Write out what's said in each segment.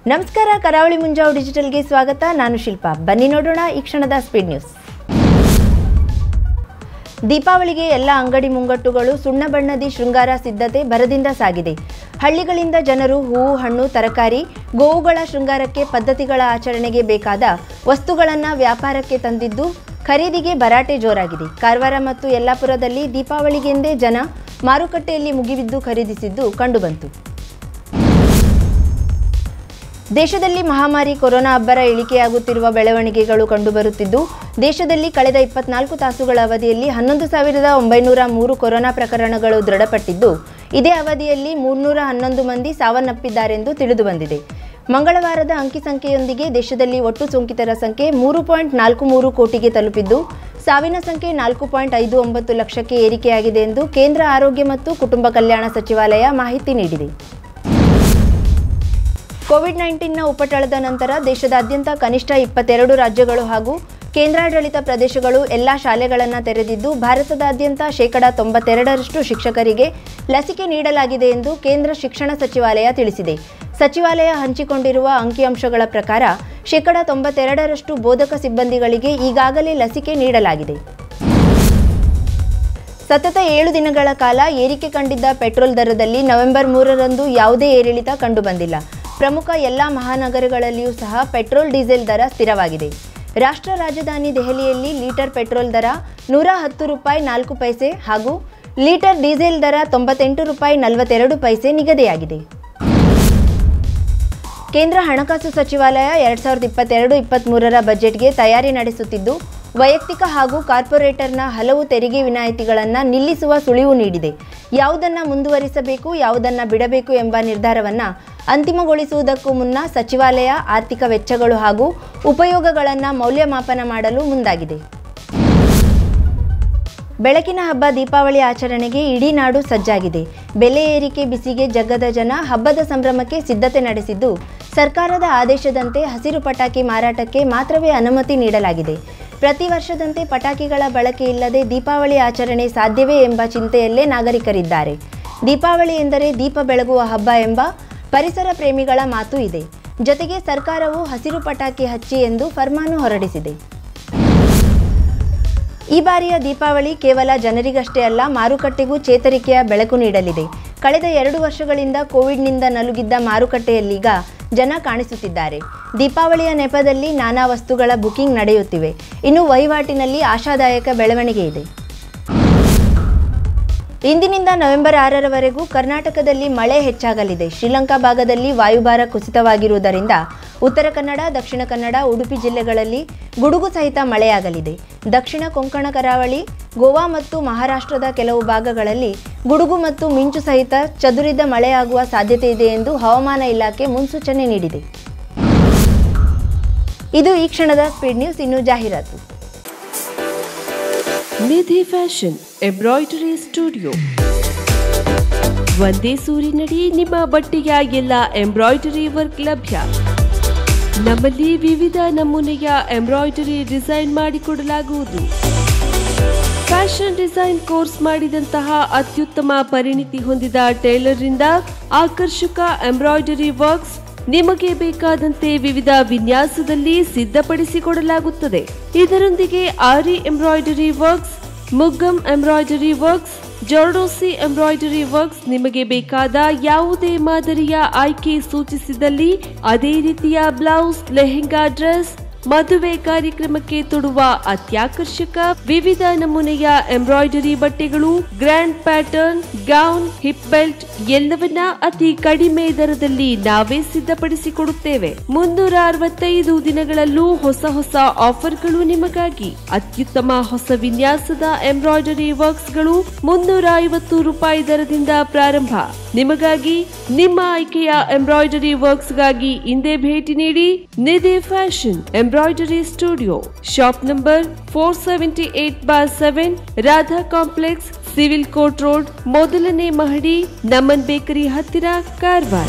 ನಮಸ್ಕಾರ ಕರಾವಳಿ ಮುಂಜಾವು ಡಿಜಿಟಲ್ಗೆ ಸ್ವಾಗತ ನಾನು ಶಿಲ್ಪಾ ಬನ್ನಿ ನೋಡೋಣ ಈ ಕ್ಷಣದ ಸ್ಪೀಡ್ ನ್ಯೂಸ್ ದೀಪಾವಳಿಗೆ ಎಲ್ಲ ಅಂಗಡಿ ಮುಂಗಟ್ಟುಗಳು ಸುಣ್ಣ ಬಣ್ಣದಿ ಶೃಂಗಾರ ಸಿದ್ಧತೆ ಭರದಿಂದ ಸಾಗಿದೆ ಹಳ್ಳಿಗಳಿಂದ ಜನರು ಹೂವು ಹಣ್ಣು ತರಕಾರಿ ಗೋವುಗಳ ಶೃಂಗಾರಕ್ಕೆ ಪದ್ಧತಿಗಳ ಆಚರಣೆಗೆ ಬೇಕಾದ ವಸ್ತುಗಳನ್ನು ವ್ಯಾಪಾರಕ್ಕೆ ತಂದಿದ್ದು ಖರೀದಿಗೆ ಭರಾಟೆ ಜೋರಾಗಿದೆ ಕಾರವಾರ ಮತ್ತು ಯಲ್ಲಾಪುರದಲ್ಲಿ ದೀಪಾವಳಿಗೆಂದೇ ಜನ ಮಾರುಕಟ್ಟೆಯಲ್ಲಿ ಮುಗಿಬಿದ್ದು ಖರೀದಿಸಿದ್ದು ಕಂಡುಬಂತು ದೇಶದಲ್ಲಿ ಮಹಾಮಾರಿ ಕೊರೋನಾ ಅಬ್ಬರ ಇಳಿಕೆಯಾಗುತ್ತಿರುವ ಬೆಳವಣಿಗೆಗಳು ಕಂಡುಬರುತ್ತಿದ್ದು ದೇಶದಲ್ಲಿ ಕಳೆದ ಇಪ್ಪತ್ನಾಲ್ಕು ತಾಸುಗಳ ಅವಧಿಯಲ್ಲಿ ಹನ್ನೊಂದು ಸಾವಿರದ ಒಂಬೈನೂರ ಮೂರು ಕೊರೋನಾ ಪ್ರಕರಣಗಳು ದೃಢಪಟ್ಟಿದ್ದು ಇದೇ ಅವಧಿಯಲ್ಲಿ ಮೂರ್ನೂರ ಹನ್ನೊಂದು ಮಂದಿ ಸಾವನ್ನಪ್ಪಿದ್ದಾರೆಂದು ತಿಳಿದುಬಂದಿದೆ ಮಂಗಳವಾರದ ಅಂಕಿ ಸಂಖ್ಯೆಯೊಂದಿಗೆ ದೇಶದಲ್ಲಿ ಒಟ್ಟು ಸೋಂಕಿತರ ಸಂಖ್ಯೆ ಮೂರು ಪಾಯಿಂಟ್ ನಾಲ್ಕು ಮೂರು ಕೋಟಿಗೆ ತಲುಪಿದ್ದು ಸಾವಿನ ಸಂಖ್ಯೆ ನಾಲ್ಕು ಪಾಯಿಂಟ್ ಐದು ಒಂಬತ್ತು ಲಕ್ಷಕ್ಕೆ ಏರಿಕೆಯಾಗಿದೆ ಎಂದು ಕೇಂದ್ರ ಆರೋಗ್ಯ ಮತ್ತು ಕುಟುಂಬ ಕಲ್ಯಾಣ ಸಚಿವಾಲಯ ಮಾಹಿತಿ ನೀಡಿದೆ ಕೋವಿಡ್ ನೈನ್ಟೀನ್ನ ಉಪಟಳದ ನಂತರ ದೇಶದಾದ್ಯಂತ ಕನಿಷ್ಠ ಇಪ್ಪತ್ತೆರಡು ರಾಜ್ಯಗಳು ಹಾಗೂ ಕೇಂದ್ರಾಡಳಿತ ಪ್ರದೇಶಗಳು ಎಲ್ಲ ಶಾಲೆಗಳನ್ನು ತೆರೆದಿದ್ದು ಭಾರತದಾದ್ಯಂತ ಶೇಕಡಾ ತೊಂಬತ್ತೆರಡರಷ್ಟು ಶಿಕ್ಷಕರಿಗೆ ಲಸಿಕೆ ನೀಡಲಾಗಿದೆ ಎಂದು ಕೇಂದ್ರ ಶಿಕ್ಷಣ ಸಚಿವಾಲಯ ತಿಳಿಸಿದೆ ಸಚಿವಾಲಯ ಹಂಚಿಕೊಂಡಿರುವ ಅಂಕಿಅಂಶಗಳ ಪ್ರಕಾರ ಶೇಕಡಾ ತೊಂಬತ್ತೆರಡರಷ್ಟು ಬೋಧಕ ಸಿಬ್ಬಂದಿಗಳಿಗೆ ಈಗಾಗಲೇ ಲಸಿಕೆ ನೀಡಲಾಗಿದೆ ಸತತ ಏಳು ದಿನಗಳ ಕಾಲ ಏರಿಕೆ ಕಂಡಿದ್ದ ಪೆಟ್ರೋಲ್ ದರದಲ್ಲಿ ನವೆಂಬರ್ ಮೂರರಂದು ಯಾವುದೇ ಏರಿಳಿತ ಕಂಡುಬಂದಿಲ್ಲ ಪ್ರಮುಖ ಎಲ್ಲ ಮಹಾನಗರಗಳಲ್ಲಿಯೂ ಸಹ ಪೆಟ್ರೋಲ್ ಡೀಸೆಲ್ ದರ ಸ್ಥಿರವಾಗಿದೆ ರಾಷ್ಟ್ರ ರಾಜಧಾನಿ ದೆಹಲಿಯಲ್ಲಿ ಲೀಟರ್ ಪೆಟ್ರೋಲ್ ದರ ನೂರ ಹತ್ತು ರೂಪಾಯಿ ನಾಲ್ಕು ಪೈಸೆ ಹಾಗೂ ಲೀಟರ್ ಡೀಸೆಲ್ ದರ ತೊಂಬತ್ತೆಂಟು ರೂಪಾಯಿ ನಲವತ್ತೆರಡು ಪೈಸೆ ನಿಗದಿಯಾಗಿದೆ ಕೇಂದ್ರ ಹಣಕಾಸು ಸಚಿವಾಲಯ ಎರಡ್ ಸಾವಿರದ ಇಪ್ಪತ್ತೆರಡು ಇಪ್ಪತ್ತ್ಮೂರರ ಬಜೆಟ್ಗೆ ತಯಾರಿ ನಡೆಸುತ್ತಿದ್ದು ವೈಯಕ್ತಿಕ ಹಾಗೂ ಕಾರ್ಪೊರೇಟರ್ನ ಹಲವು ತೆರಿಗೆ ವಿನಾಯಿತಿಗಳನ್ನು ನಿಲ್ಲಿಸುವ ಸುಳಿವು ನೀಡಿದೆ ಯಾವುದನ್ನು ಮುಂದುವರಿಸಬೇಕು ಯಾವುದನ್ನು ಬಿಡಬೇಕು ಎಂಬ ನಿರ್ಧಾರವನ್ನು ಅಂತಿಮಗೊಳಿಸುವುದಕ್ಕೂ ಮುನ್ನ ಸಚಿವಾಲಯ ಆರ್ಥಿಕ ವೆಚ್ಚಗಳು ಹಾಗೂ ಉಪಯೋಗಗಳನ್ನು ಮೌಲ್ಯಮಾಪನ ಮಾಡಲು ಮುಂದಾಗಿದೆ ಬೆಳಕಿನ ಹಬ್ಬ ದೀಪಾವಳಿ ಆಚರಣೆಗೆ ಇಡೀ ನಾಡು ಸಜ್ಜಾಗಿದೆ ಬೆಲೆ ಏರಿಕೆ ಬಿಸಿಗೆ ಜಗ್ಗದ ಜನ ಹಬ್ಬದ ಸಂಭ್ರಮಕ್ಕೆ ಸಿದ್ಧತೆ ನಡೆಸಿದ್ದು ಸರ್ಕಾರದ ಆದೇಶದಂತೆ ಹಸಿರು ಪಟಾಕಿ ಮಾರಾಟಕ್ಕೆ ಮಾತ್ರವೇ ಅನುಮತಿ ನೀಡಲಾಗಿದೆ ಪ್ರತಿ ವರ್ಷದಂತೆ ಪಟಾಕಿಗಳ ಬಳಕೆ ಇಲ್ಲದೆ ದೀಪಾವಳಿ ಆಚರಣೆ ಸಾಧ್ಯವೇ ಎಂಬ ಚಿಂತೆಯಲ್ಲೇ ನಾಗರಿಕರಿದ್ದಾರೆ ದೀಪಾವಳಿ ಎಂದರೆ ದೀಪ ಬೆಳಗುವ ಹಬ್ಬ ಎಂಬ ಪರಿಸರ ಪ್ರೇಮಿಗಳ ಮಾತು ಇದೆ ಜೊತೆಗೆ ಸರ್ಕಾರವು ಹಸಿರು ಪಟಾಕಿ ಹಚ್ಚಿ ಎಂದು ಫರ್ಮಾನು ಹೊರಡಿಸಿದೆ ಈ ಬಾರಿಯ ದೀಪಾವಳಿ ಕೇವಲ ಜನರಿಗಷ್ಟೇ ಅಲ್ಲ ಮಾರುಕಟ್ಟೆಗೂ ಚೇತರಿಕೆಯ ಬೆಳಕು ನೀಡಲಿದೆ ಕಳೆದ ಎರಡು ವರ್ಷಗಳಿಂದ ಕೋವಿಡ್ನಿಂದ ನಲುಗಿದ್ದ ಮಾರುಕಟ್ಟೆಯಲ್ಲೀಗ ಜನ ಕಾಣಿಸುತ್ತಿದ್ದಾರೆ ದೀಪಾವಳಿಯ ನೆಪದಲ್ಲಿ ನಾನಾ ವಸ್ತುಗಳ ಬುಕಿಂಗ್ ನಡೆಯುತ್ತಿವೆ ಇನ್ನು ವಹಿವಾಟಿನಲ್ಲಿ ಆಶಾದಾಯಕ ಬೆಳವಣಿಗೆ ಇದೆ ಇಂದಿನಿಂದ ನವೆಂಬರ್ ಆರರವರೆಗೂ ಕರ್ನಾಟಕದಲ್ಲಿ ಮಳೆ ಹೆಚ್ಚಾಗಲಿದೆ ಶ್ರೀಲಂಕಾ ಭಾಗದಲ್ಲಿ ವಾಯುಭಾರ ಕುಸಿತವಾಗಿರುವುದರಿಂದ ಉತ್ತರ ಕನ್ನಡ ದಕ್ಷಿಣ ಕನ್ನಡ ಉಡುಪಿ ಜಿಲ್ಲೆಗಳಲ್ಲಿ ಗುಡುಗು ಸಹಿತ ಮಳೆಯಾಗಲಿದೆ ದಕ್ಷಿಣ ಕೊಂಕಣ ಕರಾವಳಿ ಗೋವಾ ಮತ್ತು ಮಹಾರಾಷ್ಟ್ರದ ಕೆಲವು ಭಾಗಗಳಲ್ಲಿ ಗುಡುಗು ಮತ್ತು ಮಿಂಚು ಸಹಿತ ಚದುರಿದ ಮಳೆಯಾಗುವ ಸಾಧ್ಯತೆ ಇದೆ ಎಂದು ಹವಾಮಾನ ಇಲಾಖೆ ಮುನ್ಸೂಚನೆ ನೀಡಿದೆ ಇದು ಈ ಕ್ಷಣದ ಸ್ಪೀಡ್ ನ್ಯೂಸ್ ಇನ್ನು ಜಾಹೀರಾತು ನಿಧಿ ಫ್ಯಾಷನ್ ಎಂಬ್ರಾಯ್ಡರಿ ಸ್ಟುಡಿಯೋ ಒಂದೇ ಸೂರಿನಡಿ ನಿಮ್ಮ ಬಟ್ಟೆಯ ಎಲ್ಲ ಎಂಬ್ರಾಯ್ಡರಿ ವರ್ಕ್ ಲಭ್ಯ ನಮ್ಮಲ್ಲಿ ವಿವಿಧ ನಮೂನೆಯ ಎಂಬ್ರಾಯ್ಡರಿ ಡಿಸೈನ್ ಮಾಡಿಕೊಡಲಾಗುವುದು ಫ್ಯಾಷನ್ ಡಿಸೈನ್ ಕೋರ್ಸ್ ಮಾಡಿದಂತಹ ಅತ್ಯುತ್ತಮ ಪರಿಣಿತಿ ಹೊಂದಿದ ಟೈಲರ್ರಿಂದ ಆಕರ್ಷಕ ಎಂಬ್ರಾಯ್ಡರಿ ವರ್ಕ್ಸ್ ನಿಮಗೆ ಬೇಕಾದಂತೆ ವಿವಿಧ ವಿನ್ಯಾಸದಲ್ಲಿ ಸಿದ್ಧಪಡಿಸಿಕೊಡಲಾಗುತ್ತದೆ ಇದರೊಂದಿಗೆ aari embroidery works maggam embroidery works zardozi embroidery works ನಿಮಗೆ ಬೇಕಾದ ಯಾವುದೇ ಮಾದರಿಯ ಆಯ್ಕೆ ಸೂಚಿಸಿದಲ್ಲಿ ಅದೇ ರೀತಿಯ ಬ್ಲೌಸ್ ಲೆಹೆಂಗಾ ಡ್ರೆಸ್ ಮದುವೆ ಕಾರ್ಯಕ್ರಮಕ್ಕೆ ತೊಡುವ ಅತ್ಯಾಕರ್ಷಕ ವಿವಿಧ ನಮೂನೆಯ ಎಂಬ್ರಾಯ್ಡರಿ ಬಟ್ಟೆಗಳು grand pattern gown hip belt ಎಲ್ಲವನ್ನ ಅತಿ ಕಡಿಮೆ ದರದಲ್ಲಿ ನಾವೇ ಸಿದ್ಧಪಡಿಸಿಕೊಡುತ್ತೇವೆ ಮುನ್ನೂರ ಅರವತ್ತೈದು ದಿನಗಳಲ್ಲೂ ಹೊಸ ಹೊಸ ಆಫರ್ಗಳು ನಿಮಗಾಗಿ ಅತ್ಯುತ್ತಮ ಹೊಸ ವಿನ್ಯಾಸದ ಎಂಬ್ರಾಯ್ಡರಿ ವರ್ಕ್ಸ್ಗಳು ಮುನ್ನೂರ ಐವತ್ತು ರೂಪಾಯಿ ದರದಿಂದ ಪ್ರಾರಂಭ ನಿಮಗಾಗಿ ನಿಮ್ಮ ಆಯ್ಕೆಯ ಎಂಬ್ರಾಯ್ಡರಿ ವರ್ಕ್ಸ್ಗಾಗಿ ಹಿಂದೆ ಭೇಟಿ ನೀಡಿ Nidhi fashion embroidery studio shop number four seventy eight bar seven Radha complex civil court road ಮೊದಲನೇ ಮಹಡಿ ನಮನ್ ಬೇಕರಿ ಹತ್ತಿರ ಕಾರವಾರ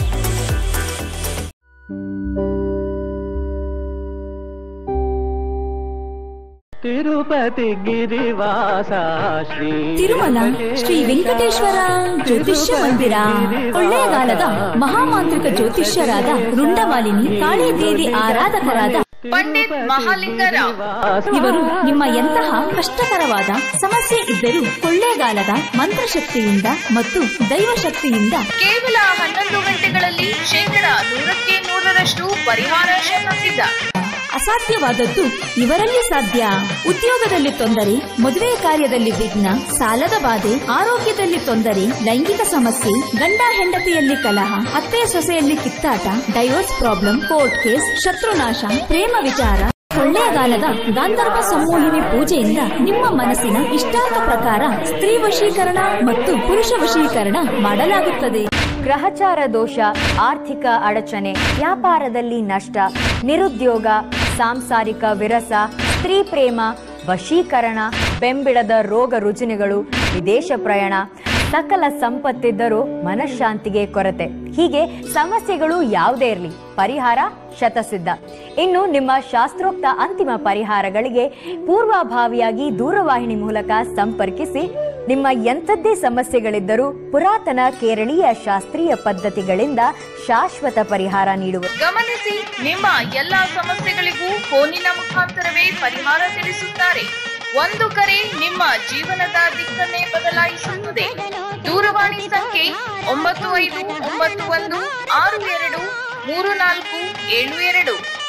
ತಿರುಪತಿ ಗಿರಿವಾಸ ಶ್ರೀ ತಿರುಮಲ ಶ್ರೀ ವೆಂಕಟೇಶ್ವರ ಜ್ಯೋತಿಷ್ಯ ಮಂದಿರ ಕೊಳ್ಳೇಗಾಲದ ಮಹಾಮಾಂತ್ರಿಕ ಜ್ಯೋತಿಷ್ಯರಾದ ರುಂಡಮಾಲಿನಿ ಕಾಳಿದೇವಿ ಆರಾಧಕರಾದ ಪಂಡಿತ್ ಮಹಾಲಿಂಗರಾವ್ ಇವರು ನಿಮ್ಮ ಎಂತಹ ಕಷ್ಟಕರವಾದ ಸಮಸ್ಯೆ ಇದ್ದರೂ ಕೊಳ್ಳೇಗಾಲದ ಮಂತ್ರಶಕ್ತಿಯಿಂದ ಮತ್ತು ದೈವಶಕ್ತಿಯಿಂದ ಕೇವಲ ಹನ್ನೊಂದು ಗಂಟೆಗಳಲ್ಲಿ ಶೇಕಡ ನೂರಕ್ಕೆ ನೂರರಷ್ಟು ಪರಿಹಾರ ಶತಸಿದ್ಧ ಅಸಾಧ್ಯವಾದದ್ದು ಇವರಲ್ಲಿ ಸಾಧ್ಯ ಉದ್ಯೋಗದಲ್ಲಿ ತೊಂದರೆ ಮದುವೆ ಕಾರ್ಯದಲ್ಲಿ ವಿಘ್ನ ಸಾಲದ ಬಾಧೆ ಆರೋಗ್ಯದಲ್ಲಿ ತೊಂದರೆ ಲೈಂಗಿಕ ಸಮಸ್ಯೆ ಗಂಡ ಹೆಂಡತಿಯಲ್ಲಿ ಕಲಹ ಅತ್ತೆ ಸೊಸೆಯಲ್ಲಿ ಕಿತ್ತಾಟ ಡೈವೋರ್ಸ್ ಪ್ರಾಬ್ಲಮ್ ಕೋರ್ಟ್ ಕೇಸ್ ಶತ್ರುನಾಶ ಪ್ರೇಮ ವಿಚಾರ ಕೊಳ್ಳೇಗಾಲದ ಗಾಂಧರ್ವ ಸಂಮೋಹಿನಿ ಪೂಜೆಯಿಂದ ನಿಮ್ಮ ಮನಸ್ಸಿನ ಇಷ್ಟಾರ್ಥ ಪ್ರಕಾರ ಸ್ತ್ರೀ ವಶೀಕರಣ ಮತ್ತು ಪುರುಷ ವಶೀಕರಣ ಮಾಡಲಾಗುತ್ತದೆ ಗ್ರಹಚಾರ ದೋಷ ಆರ್ಥಿಕ ಅಡಚಣೆ ವ್ಯಾಪಾರದಲ್ಲಿ ನಷ್ಟ ನಿರುದ್ಯೋಗ ಸಾಂಸಾರಿಕ ವಿರಸ ಸ್ತ್ರೀ ಪ್ರೇಮ ವಶೀಕರಣ ಬೆಂಬಿಡದ ರೋಗ ರುಜಿನಗಳು ವಿದೇಶ ಪ್ರಯಾಣ ಸಕಲ ಸಂಪತ್ತಿದ್ದರೂ ಮನಃಶಾಂತಿಗೆ ಕೊರತೆ ಹೀಗೆ ಸಮಸ್ಯೆಗಳು ಯಾವುದೇ ಇರಲಿ ಪರಿಹಾರ ಶತಸಿದ್ಧ ಇನ್ನು ನಿಮ್ಮ ಶಾಸ್ತ್ರೋಕ್ತ ಅಂತಿಮ ಪರಿಹಾರಗಳಿಗೆ ಪೂರ್ವಭಾವಿಯಾಗಿ ದೂರವಾಹಿನಿ ಮೂಲಕ ಸಂಪರ್ಕಿಸಿ ನಿಮ್ಮ ಎಂಥದ್ದೇ ಸಮಸ್ಯೆಗಳಿದ್ದರೂ ಪುರಾತನ ಕೇರಳೀಯ ಶಾಸ್ತ್ರೀಯ ಪದ್ಧತಿಗಳಿಂದ ಶಾಶ್ವತ ಪರಿಹಾರ ನೀಡುವ ಗಮನಿಸಿ ನಿಮ್ಮ ಎಲ್ಲಾ ಸಮಸ್ಯೆಗಳಿಗೂ ಫೋನಿನ ಮುಖಾಂತರವೇ ಪರಿಹಾರ ತಿಳಿಸುತ್ತಾರೆ ಒಂದು ಕರೆ ನಿಮ್ಮ ಜೀವನದ ದಿಕ್ಕನ್ನೇ ಬದಲಾಯಿಸುತ್ತದೆ ದೂರವಾಣಿ ಸಂಖ್ಯೆ ಒಂಬತ್ತು ಐದು ಒಂಬತ್ತು ಒಂದು ಆರು ಎರಡು ಮೂರು ನಾಲ್ಕು ಏಳು ಎರಡು